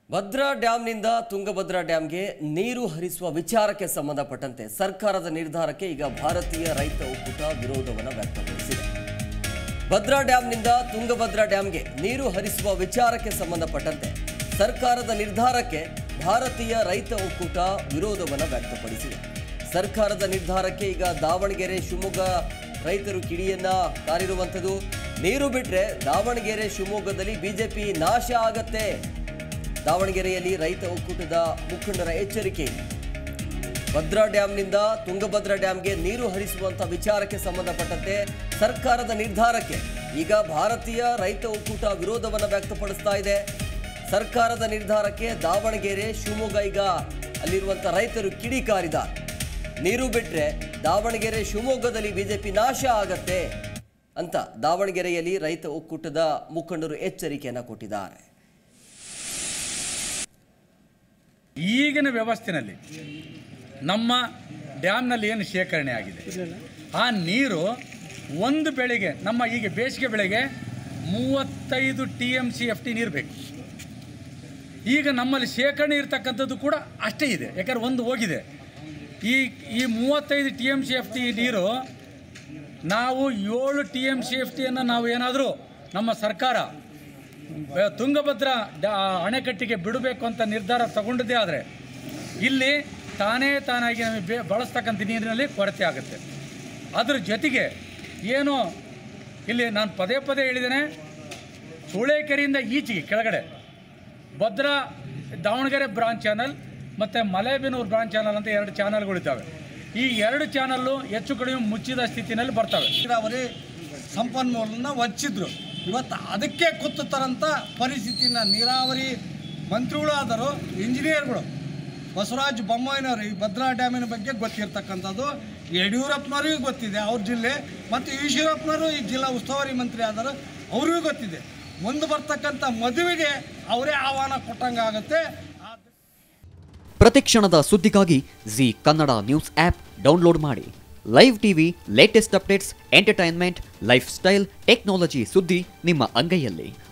ಭದ್ರಾ ಡ್ಯಾಂನಿಂದ ತುಂಗಭದ್ರಾ ಡ್ಯಾಂಗೆ ನೀರು ಹರಿಸುವ ವಿಚಾರಕ್ಕೆ ಸಂಬಂಧಪಟ್ಟಂತೆ ಸರ್ಕಾರದ ನಿರ್ಧಾರಕ್ಕೆ ಈಗ ಭಾರತೀಯ ರೈತ ಒಕ್ಕೂಟ ವಿರೋಧವನ್ನು ವ್ಯಕ್ತಪಡಿಸಿದೆ ಭದ್ರಾ ಡ್ಯಾಂನಿಂದ ತುಂಗಭದ್ರಾ ಡ್ಯಾಂಗೆ ನೀರು ಹರಿಸುವ ವಿಚಾರಕ್ಕೆ ಸಂಬಂಧಪಟ್ಟಂತೆ ಸರ್ಕಾರದ ನಿರ್ಧಾರಕ್ಕೆ ಭಾರತೀಯ ರೈತ ಒಕ್ಕೂಟ ವಿರೋಧವನ್ನು ವ್ಯಕ್ತಪಡಿಸಿದೆ ಸರ್ಕಾರದ ನಿರ್ಧಾರಕ್ಕೆ ಈಗ ದಾವಣಗೆರೆ ಶಿವಮೊಗ್ಗ ರೈತರು ಕಿಡಿಯನ್ನ ಕಾರಿರುವಂಥದ್ದು ನೀರು ಬಿಟ್ರೆ ದಾವಣಗೆರೆ ಶಿವಮೊಗ್ಗದಲ್ಲಿ ಬಿಜೆಪಿ ನಾಶ ಆಗತ್ತೆ ದಾವಣಗೆರೆಯಲ್ಲಿ ರೈತ ಒಕ್ಕೂಟದ ಮುಖಂಡರ ಎಚ್ಚರಿಕೆ ಭದ್ರಾ ಡ್ಯಾಂನಿಂದ ತುಂಗಭದ್ರಾ ಡ್ಯಾಂಗೆ ನೀರು ಹರಿಸುವಂತ ವಿಚಾರಕ್ಕೆ ಸಂಬಂಧಪಟ್ಟಂತೆ ಸರ್ಕಾರದ ನಿರ್ಧಾರಕ್ಕೆ ಈಗ ಭಾರತೀಯ ರೈತ ಒಕ್ಕೂಟ ವಿರೋಧವನ್ನು ವ್ಯಕ್ತಪಡಿಸ್ತಾ ಇದೆ ಸರ್ಕಾರದ ನಿರ್ಧಾರಕ್ಕೆ ದಾವಣಗೆರೆ ಶಿವಮೊಗ್ಗ ಈಗ ಅಲ್ಲಿರುವಂತ ರೈತರು ಕಿಡಿಕಾರಿದ್ದಾರೆ ನೀರು ಬಿಟ್ರೆ ದಾವಣಗೆರೆ ಶಿವಮೊಗ್ಗದಲ್ಲಿ ಬಿಜೆಪಿ ನಾಶ ಆಗತ್ತೆ ಅಂತ ದಾವಣಗೆರೆಯಲ್ಲಿ ರೈತ ಒಕ್ಕೂಟದ ಮುಖಂಡರು ಎಚ್ಚರಿಕೆಯನ್ನು ಕೊಟ್ಟಿದ್ದಾರೆ ಈಗಿನ ವ್ಯವಸ್ಥೆನಲ್ಲಿ ನಮ್ಮ ಡ್ಯಾಮ್ನಲ್ಲಿ ಏನು ಶೇಖರಣೆ ಆಗಿದೆ ಆ ನೀರು ಒಂದು ಬೆಳೆಗೆ ನಮ್ಮ ಈಗ ಬೇಸಿಗೆ ಬೆಳೆಗೆ ಮೂವತ್ತೈದು T M C F T ನೀರು ಬೇಕು ಈಗ ನಮ್ಮಲ್ಲಿ ಶೇಖರಣೆ ಇರ್ತಕ್ಕಂಥದ್ದು ಕೂಡ ಅಷ್ಟೇ ಇದೆ ಯಾಕಂದ್ರೆ ಒಂದು ಹೋಗಿದೆ ಈ ಈ ಮೂವತ್ತೈದು T M C F T ನೀರು ನಾವು ಏಳು ಟಿ ಎಮ್ ಸಿ ಎಫ್ ಟಿಯನ್ನು ನಾವು ಏನಾದರೂ ನಮ್ಮ ಸರ್ಕಾರ ಬ- ತುಂಗಭದ್ರಾ ಡ- ಅಣೆಕಟ್ಟಿಗೆ ಬಿಡಬೇಕು ಅಂತ ನಿರ್ಧಾರ ತಗೊಂಡದೇ ಆದರೆ ಇಲ್ಲಿ ತಾನೇ ತಾನಾಗಿ ನಮಗೆ ಬೇ ಬಳಸ್ತಕ್ಕಂಥ ನೀರಿನಲ್ಲಿ ಕೊರತೆ ಆಗುತ್ತೆ ಅದ್ರ ಜೊತೆಗೆ ಏನು ಇಲ್ಲಿ ನಾನು ಪದೇ ಪದೇ ಹೇಳಿದ್ದೇನೆ ಸೂಳೆಕೆರೆಯಿಂದ ಈಚೆಗೆ ಕೆಳಗಡೆ ಭದ್ರಾ ದಾವಣಗೆರೆ ಬ್ರಾಂಚ್ ಚಾನಲ್ ಮತ್ತು ಮಲೆಬೆನ್ನೂರು ಬ್ರಾಂಚ್ ಚಾನಲ್ ಅಂತ ಎರಡು ಚಾನಲ್ಗಳಿದ್ದಾವೆ ಈ ಎರಡು ಚಾನಲ್ಲು ಹೆಚ್ಚು ಕಡಿಮೆ ಮುಚ್ಚಿದ ಸ್ಥಿತಿನಲ್ಲಿ ಬರ್ತವೆ ನೀರಾವರಿ ಸಂಪನ್ಮೂಲನ ವಚ್ಚಿದ್ರು ಇವತ್ತು ಅದಕ್ಕೆ ಕುತ್ತುತ್ತಾರಂಥ ಪರಿಸ್ಥಿತಿನ ನೀರಾವರಿ ಮಂತ್ರಿಗಳು ಆದರೂ ಇಂಜಿನಿಯರ್ಗಳು ಬಸವರಾಜ ಬೊಮ್ಮಾಯಿನವರು ಈ ಭದ್ರಾ ಡ್ಯಾಮಿನ ಬಗ್ಗೆ ಗೊತ್ತಿರ್ತಕ್ಕಂಥದ್ದು ಯಡಿಯೂರಪ್ಪನವ್ರಿಗೂ ಗೊತ್ತಿದೆ ಅವ್ರ ಜಿಲ್ಲೆ ಮತ್ತು ಈಶ್ವರಪ್ಪನವರು ಈ ಜಿಲ್ಲಾ ಉಸ್ತುವಾರಿ ಮಂತ್ರಿ ಆದರು ಅವ್ರಿಗೂ ಗೊತ್ತಿದೆ ಮುಂದೆ ಬರ್ತಕ್ಕಂಥ ಮದುವೆಗೆ ಅವರೇ ಆಹ್ವಾನ ಕೊಟ್ಟಂಗಾಗುತ್ತೆ ಆ ಪ್ರತಿಕ್ಷಣದ ಸುದ್ದಿಗಾಗಿ Zee Kannada news app download ಮಾಡಿ live TV latest updates entertainment lifestyle technology ಸುದ್ದಿ ನಿಮ್ಮ ಅಂಗೈಯಲ್ಲಿ